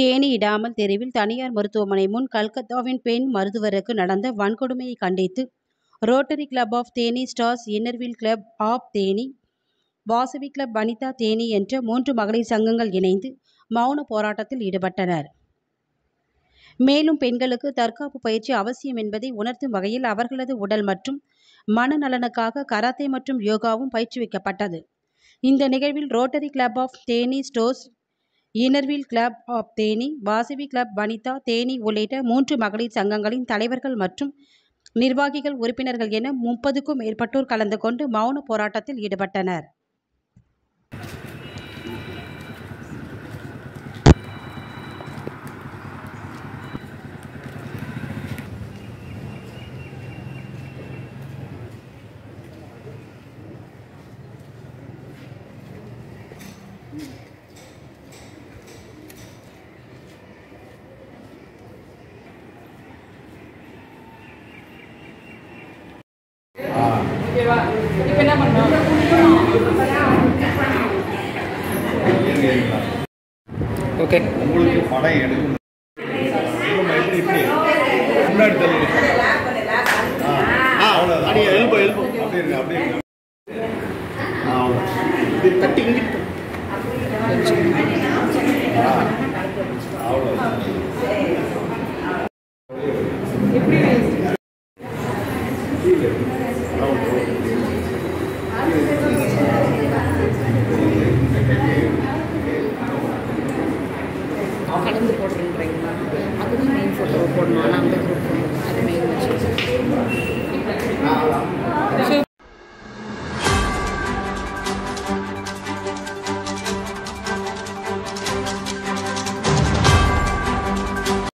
தேனி இடாமல் தெருவில் தனியார் மருத்துவமனை முன் கல்கத்தாவின் பெண் மருத்துவருக்கு நடந்த வன்கொடுமையை கண்டித்து Rotary Club of Theni Stars Inner Wheel Club of Theni Vasavi Club Vanitha Theni என்ற மூன்று மகளிர் சங்கங்கள் இணைந்து மௌன போராட்டத்தில் ஈடுபட்டனர் மேலும் பெண்களுக்கு தற்காப்பு பயிற்சி அவசியம் என்பதை உணர்த்தும் வகையில் அவர்களது உடல் மற்றும் மனநலனுக்காக கராத்தே மற்றும் யோகாவும் பயிற்றுவிக்கப்பட்டது இந்த நிகழ்வில் Rotary Club of Theni Stars Inner Wheel Club of Theni Vasavi Club Vanitha Theni உள்ளிட்ட மூன்று மகளிர் சங்கங்களின் தலைவர்கள் மற்றும் நிர்வாகிகள் உறுப்பினர்கள் என முப்பதுக்கும் மேற்பட்டோர் கலந்து கொண்டு மௌன போராட்டத்தில் ஈடுபட்டனர் ஓகேவா இப்போ என்ன பண்ணணும் ஓகே உங்களுக்கு படம் எடுக்கணும் இல்லைம்மா, எப்படி இப்படி முன்னாடி தள்ளுங்க ஆ அவ்வளோ அப்படியே எல்போ எல்போ அப்படியே இருங்க அப்படியே இருங்க ஆ அவ்வளோ இப்படி தட்டி இங்கிட்டு ஆ அவ்வளோ கலந்து போடுறீங்களா அதுதான் மெயின் ஃபோட்டோ போடணும்